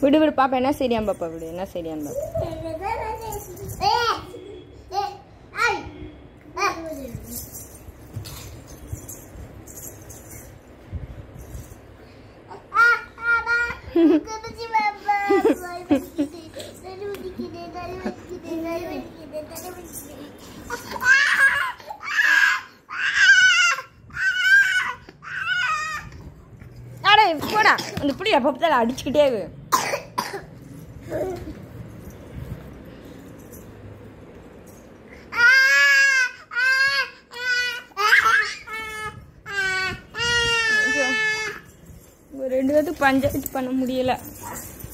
விடு விடு பாப்பா என்ன சரியான் பாப்பா விடு என்ன சரியான் பாப்பா அட போடா அந்த புளி அப்போ அடிச்சுக்கிட்டே இரு. ஐயோ. இவங்க ரெண்டு பேர்த்துக்கு பஞ்சாயத்து பண்ண முடியல